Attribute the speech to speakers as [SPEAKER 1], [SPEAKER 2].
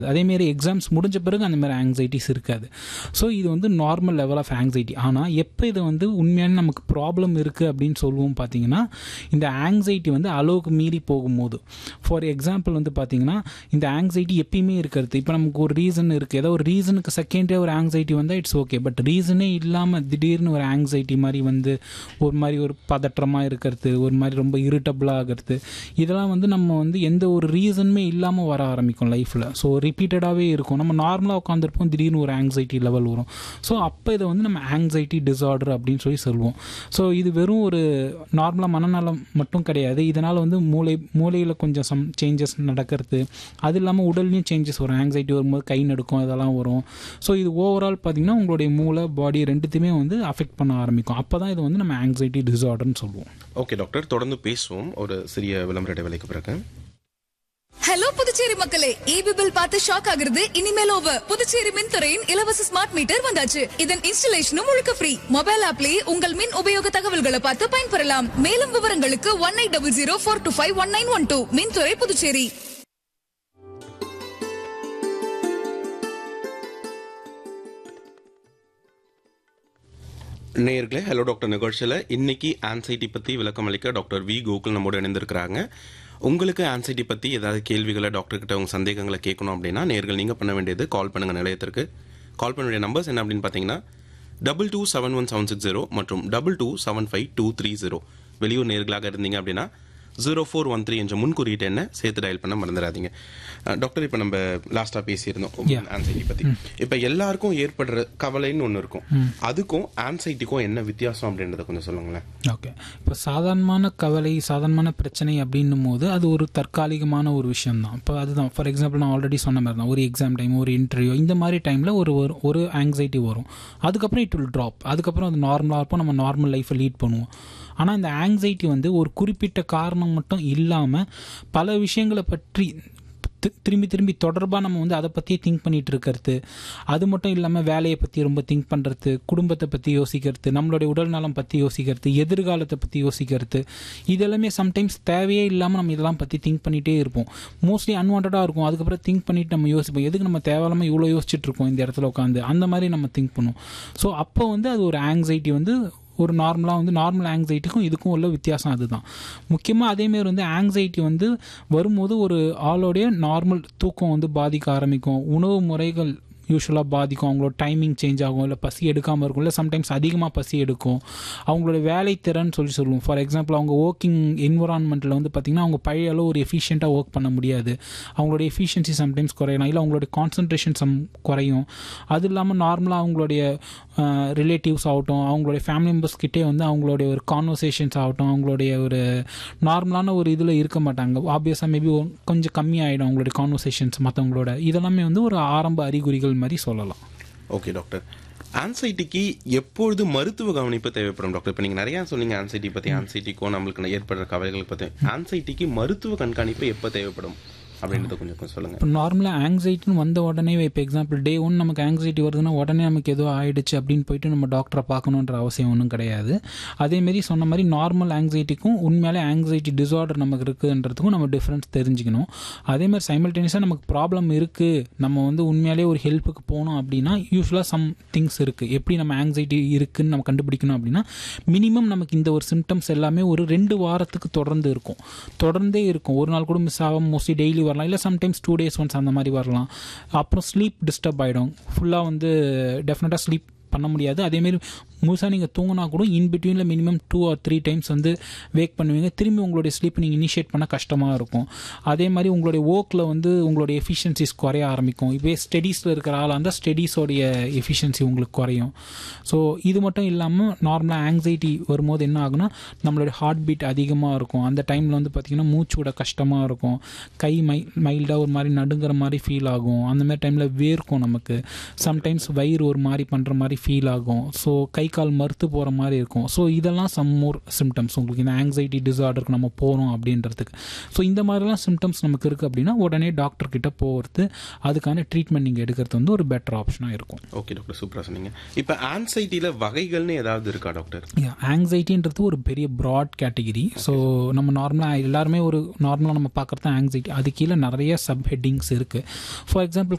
[SPEAKER 1] அதேமாரி எக்ஸாம்ஸ் முடிஞ்ச பிறகு அந்த மாதிரி ஆங்ஸைட்டிஸ் இருக்காது ஸோ இது வந்து நார்மல் லெவல் ஆஃப் ஆங்ஸைட்டி ஆனால் எப்போ இது வந்து உண்மையான நமக்கு ப்ராப்ளம் இருக்குது அப்படின்னு சொல்லுவோம் பார்த்தீங்கன்னா இந்த ஆங்ஸைட்டி வந்து அளவுக்கு மீறி போகும்போது ஃபார் எக்ஸாம்பிள் வந்து பார்த்தீங்கன்னா இந்த ஆங்ஸைட்டி எப்பயுமே இருக்கிறது இப்போ நமக்கு ஒரு ரீசன் இருக்குது ஏதோ ஒரு ரீசனுக்கு செகண்டே ஒரு ஆங்ஸைட்டி வந்தால் இட்ஸ் ஓகே பட் ரீசனே இல்லாமல் திடீர்னு ஒரு ஆங்ஸைட்டி மாதிரி வந்து ஒரு மாதிரி ஒரு பதற்றமாக இருக்கிறது ஒரு மாதிரி ரொம்ப இரிட்டபிளாக ஆகிறது இதெல்லாம் வந்து நம்ம வந்து எந்த ஒரு ரீசனுமே இல்லாமல் வர ஆரம்பிக்கும் லைஃப்பில் ஸோ ரிப்பீட்டடாகவே இருக்கும் நம்ம நார்மலாக உட்காந்துருப்போம் திடீர்னு ஒரு ஆங்ஸைட்டி லெவல் வரும் ஸோ அப்போ இதை வந்து நம்ம ஆங்ஸைட்டி டிஸார்டர் அப்படின்னு சொல்லி சொல்லுவோம் ஸோ இது வெறும் ஒரு நார்மலாக மனநலம் மட்டும் கிடையாது இதனால் வந்து மூளை மூளையில் கொஞ்சம் சம் சேஞ்சஸ் நடக்கிறது அது இல்லாமல் உடல்லையும் சேஞ்சஸ் வரும் ஆங்ஸைட்டி வரும்போது கை நடுக்கும் இதெல்லாம் வரும் ஸோ இது ஓவரால் பார்த்திங்கன்னா உங்களுடைய மூளை பாடி ரெண்டுத்தையுமே வந்து அஃபெக்ட் பண்ண ஆரம்பிக்கும் அப்போ தான் இது வந்து நம்ம ஆங்ஸைட்டி டிஸார்டர்னு சொல்லுவோம்
[SPEAKER 2] ஓகே டாக்டர் தொடர்ந்து பேசுவோம் ஒரு சிறிய விளம்பர இடைவேளைக்கு பிறகு
[SPEAKER 3] ஹலோ புதுச்சேரி மக்களே ஈபி பில் பார்த்து ஷாக் ஆகுறது இனிமேல் ஓவர் புதுச்சேரி மின்துறையின் இலவச ஸ்மார்ட் மீட்டர் வந்தாச்சு இதன் இன்ஸ்டலேஷனும் முழுக்க ஃப்ரீ மொபைல் ஆப்லயே உங்கள் மின் உபயோக தகவல்களை பார்த்து பயன்பெறலாம் மேலும் விவரங்களுக்கு one eight double zero four two five one nine one two மின்துறை புதுச்சேரி
[SPEAKER 2] நேயர்களே ஹலோ டாக்டர் நிகழ்ச்சியில் இன்னைக்கு ஆன்சைட்டி பற்றி விளக்கம் அளிக்க டாக்டர் வி கோகுல் நம்மோடு இணைந்திருக்கிறாங்க உங்களுக்கு ஆன்சைட்டி பற்றி ஏதாவது கேள்விகளை டாக்டர் கிட்ட உங்க சந்தேகங்களை கேட்கணும் அப்படின்னா நேர்கள் நீங்கள் பண்ண வேண்டியது கால் பண்ணுங்க நிலையத்திற்கு கால் பண்ண வேண்டிய நம்பர்ஸ் என்ன அப்படின்னு பார்த்தீங்கன்னா double two seven one seven six zero மற்றும் double two seven five two three zero வெளியூர் நேர்களாக இருந்தீங்க அப்படின்னா ஜீரோ ஃபோர் ஒன் த்ரீ என்ற முன்குறியீட்டு என்ன சேர்த்து டயல் பண்ண மறந்துடாதீங்க அஹ், டாக்டர் இப்போ நம்ம லாஸ்ட்டாக பேசியிருந்தோம் ஆன்சைட்டி பற்றி இப்போ எல்லாருக்கும் ஏற்படுற கவலைன்னு ஒன்று இருக்கும் அதுக்கும் ஆன்சைட்டிக்கும் என்ன வித்தியாசம் அப்படின்றத கொஞ்சம் சொல்லுங்களேன்
[SPEAKER 1] ஓகே இப்போ சாதாரணமான கவலை சாதாரணமான பிரச்சனை அப்படின்னும் போது அது ஒரு தற்காலிகமான ஒரு விஷயம் தான் இப்போ அதுதான் ஃபார் எக்ஸாம்பிள் நான் ஆல்ரெடி சொன்ன மாதிரி தான் ஒரு எக்ஸாம் டைம் ஒரு இன்டர்வியூ இந்த மாதிரி டைமில் ஒரு ஒரு ஒரு ஆங்ஸைட்டி வரும் அதுக்கப்புறம் இட் வில் ட்ராப் அதுக்கப்புறம் அது நார்மலாக இருப்போம் நம்ம நார்மல் லைஃப்பை லீட் பண்ணுவோம் ஆனால் இந்த ஆங்ஸைட்டி வந்து ஒரு குறிப்பிட்ட காரணம் மட்டும் இல்லாமல் பல விஷயங்களை பற்றி தி- திரும்பி திரும்பி தொடர்பாக நம்ம வந்து அதை பற்றியே திங்க் பண்ணிட்டு இருக்கிறது அது மட்டும் இல்லாமல் வேலையை பற்றி ரொம்ப திங்க் பண்ணுறது குடும்பத்தை பற்றி யோசிக்கிறது நம்மளுடைய உடல் நலம் பற்றி யோசிக்கிறது எதிர்காலத்தை பற்றி யோசிக்கிறது இதெல்லாமே சம்டைம்ஸ் தேவையே இல்லாமல் நம்ம இதெல்லாம் பற்றி திங்க் பண்ணிகிட்டே இருப்போம் மோஸ்ட்லி அன்வான்டாக இருக்கும் அதுக்கப்புறம் திங்க் பண்ணிட்டு நம்ம யோசிப்போம் எதுக்கு நம்ம தேவையில்லாமல் இவ்வளோ யோசிச்சுட்டு இருக்கோம் இந்த இடத்துல உட்காந்து அந்த மாதிரி நம்ம திங்க் பண்ணுவோம் ஸோ அப்போ வந்து அது ஒரு ஆங்ஸைட்டி வந்து ஒரு நார்மலாக வந்து நார்மல் ஆங்ஸைட்டிக்கும் இதுக்கும் உள்ள வித்தியாசம் அதுதான் முக்கியமாக அதேமாரி வந்து ஆங்ஸைட்டி வந்து வரும்போது ஒரு ஆளோடைய நார்மல் தூக்கம் வந்து பாதிக்க ஆரம்பிக்கும் உணவு முறைகள் யூஸ்வலாக பாதிக்கும் அவங்களோட டைமிங் சேஞ்ச் ஆகும் இல்லை பசி எடுக்காமல் இருக்கும் இல்லை சம்டைம்ஸ் அதிகமாக பசி எடுக்கும் அவங்களோட வேலை திறன் சொல்லி சொல்லுவோம் ஃபார் எக்ஸாம்பிள் அவங்க ஒர்க்கிங் என்வரான்மெண்ட்டில் வந்து பார்த்திங்கன்னா அவங்க பழைய அளவு ஒரு எஃபிஷியண்ட்டாக ஒர்க் பண்ண முடியாது அவங்களோட எஃபிஷியன்சி சம்டைம்ஸ் குறையலாம் இல்லை அவங்களோட கான்சன்ட்ரேஷன் சம் குறையும் அது இல்லாமல் நார்மலாக அவங்களுடைய ரிலேட்டிவ்ஸ் ஆகட்டும் அவங்களுடைய ஃபேமிலி மெம்பர்ஸ் கிட்டே வந்து அவங்களுடைய ஒரு கான்வர்சேஷன்ஸ் ஆகட்டும் அவங்களுடைய ஒரு நார்மலான ஒரு இதில் இருக்க மாட்டாங்க ஆப்வியஸாக மேபி கொஞ்சம் கம்மியாயிடும் அவங்களுடைய கான்வர்சேஷன்ஸ் மற்றவங்களோட இதெல்லாமே வந்து ஒரு ஆரம்ப அறிகுறிகள் மாதிரி சொல்லலாம்
[SPEAKER 2] ஓகே டாக்டர் ஆன்சைட்டிக்கு எப்பொழுது மருத்துவ கவனிப்பு தேவைப்படும் டாக்டர் இப்போ நீங்கள் நிறையா சொன்னீங்க ஆன்சைட்டி பற்றி ஆன்சைட்டிக்கும் நம்மளுக்கு ஏற்படுற கவலைகளை பற்றி ஆன்சைட்டிக்கு மருத்துவ கண்காணிப்பு எப்போ தேவைப்படும் அப்படின்றத கொஞ்சம் கொஞ்சம் சொல்லுங்க
[SPEAKER 1] இப்போ நார்மலாக ஆங்ஸைட்டின்னு வந்த உடனே இப்போ எக்ஸாம்பிள் டே ஒன் நமக்கு ஆங்ஸைட்டி வருதுன்னா உடனே நமக்கு ஏதோ ஆயிடுச்சு அப்படின்னு போயிட்டு நம்ம டாக்டரை பார்க்கணுன்ற அவசியம் ஒன்றும் கிடையாது அதேமாரி சொன்ன மாதிரி நார்மல் ஆங்ஸைட்டிக்கும் உண்மையாலே ஆங்ஸைட்டி டிசார்டர் நமக்கு இருக்குன்றதுக்கும் நம்ம டிஃப்ரென்ஸ் தெரிஞ்சுக்கணும் அதேமாதிரி சைமல்டேனியஸாக நமக்கு ப்ராப்ளம் இருக்குது நம்ம வந்து உண்மையாலே ஒரு ஹெல்ப்புக்கு போகணும் அப்படின்னா யூஸ்வலாக சம் திங்ஸ் இருக்குது எப்படி நம்ம ஆங்ஸைட்டி இருக்குன்னு நம்ம கண்டுபிடிக்கணும் அப்படின்னா மினிமம் நமக்கு இந்த ஒரு சிம்டம்ஸ் எல்லாமே ஒரு ரெண்டு வாரத்துக்கு தொடர்ந்து இருக்கும் தொடர்ந்தே இருக்கும் ஒரு நாள் கூட மிஸ் ஆகாம மோஸ்ட்லி டெய்லி வரலாம் இல்லை சம்டைம்ஸ் டூ டேஸ் ஒன்ஸ் அந்த மாதிரி வரலாம் அப்புறம் ஸ்லீப் டிஸ்டர்ப் ஆகிடும் ஃபுல்லாக வந்து டெஃபினட்டாக ஸ்லீப் பண்ண முடியாது அதேமாரி முழுசாக நீங்கள் தூங்கினா கூட இன் பிட்வீனில் minimum two or three times வந்து வேக் பண்ணுவீங்க திரும்பி உங்களுடைய ஸ்லீப் நீங்கள் இனிஷியேட் பண்ண கஷ்டமாக இருக்கும் அதே மாதிரி உங்களுடைய ஒர்க்கில் வந்து உங்களுடைய எஃபிஷியன்சிஸ் குறைய ஆரம்பிக்கும் இப்போ ஸ்டடீஸில் இருக்கிற ஆள் அந்த ஸ்டடீஸோடைய எஃபிஷியன்சி உங்களுக்கு குறையும் ஸோ இது மட்டும் இல்லாமல் நார்மலாக ஆங்ஸைட்டி வரும்போது என்ன ஆகுனா நம்மளுடைய ஹார்ட் பீட் அதிகமாக இருக்கும் அந்த டைமில் வந்து பார்த்திங்கன்னா மூச்சு விட கஷ்டமாக இருக்கும் கை மை மைல்டாக ஒரு மாதிரி நடுங்கிற மாதிரி ஃபீல் ஆகும் அந்த மாதிரி டைமில் வேர்க்கும் நமக்கு சம்டைம்ஸ் வயிறு ஒரு மாதிரி பண்ணுற மாதிரி ஃபீல் ஆகும் ஸோ கை கால் மறுத்து போகிற மாதிரி இருக்கும் ஸோ இதெல்லாம் சம் மோர் சிம்டம்ஸ் உங்களுக்கு இந்த ஆங்ஸைட்டி டிசார்டருக்கு நம்ம போகிறோம் அப்படின்றதுக்கு ஸோ இந்த மாதிரிலாம் சிம்டம்ஸ் நமக்கு இருக்குது அப்படின்னா உடனே டாக்டர் கிட்ட போகிறது அதுக்கான ட்ரீட்மெண்ட் நீங்கள் எடுக்கிறது வந்து ஒரு பெட்டர் ஆப்ஷனாக இருக்கும்
[SPEAKER 2] ஓகே டாக்டர் சூப்பராக சொன்னீங்க இப்போ ஆன்சைட்டியில் வகைகள்னு ஏதாவது இருக்கா டாக்டர்
[SPEAKER 1] ஆங்ஸைட்டின்றது ஒரு பெரிய ப்ராட் கேட்டகிரி ஸோ நம்ம நார்மலாக எல்லாருமே ஒரு நார்மலாக நம்ம பார்க்குறது ஆங்ஸைட்டி அது கீழே நிறைய சப் ஹெட்டிங்ஸ் இருக்குது ஃபார் எக்ஸாம்பிள்